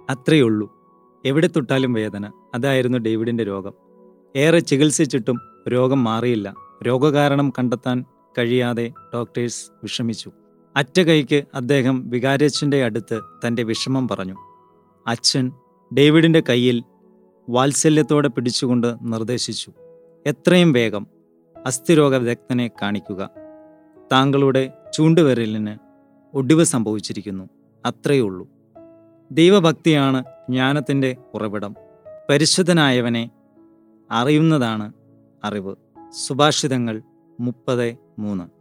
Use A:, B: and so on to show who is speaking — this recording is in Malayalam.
A: അത്രയുള്ളൂ എവിടെ തൊട്ടാലും വേദന അതായിരുന്നു ഡേവിഡിന്റെ രോഗം ഏറെ ചികിത്സിച്ചിട്ടും രോഗം മാറിയില്ല രോഗകാരണം കണ്ടെത്താൻ കഴിയാതെ ഡോക്ടേഴ്സ് വിഷമിച്ചു അറ്റ കൈക്ക് അദ്ദേഹം വികാരച്ചൻ്റെ അടുത്ത് തൻ്റെ വിഷമം പറഞ്ഞു അച്ഛൻ ഡേവിഡിന്റെ കയ്യിൽ വാത്സല്യത്തോടെ പിടിച്ചുകൊണ്ട് നിർദ്ദേശിച്ചു എത്രയും വേഗം അസ്ഥിരോഗ വിദഗ്ധനെ കാണിക്കുക താങ്കളുടെ ചൂണ്ടുവിരലിന് ഒടിവ് സംഭവിച്ചിരിക്കുന്നു അത്രയേ ഉള്ളൂ ദൈവഭക്തിയാണ് ജ്ഞാനത്തിൻ്റെ ഉറവിടം പരിശുദ്ധനായവനെ അറിയുന്നതാണ് അറിവ് സുഭാഷിതങ്ങൾ മുപ്പത് മൂന്ന്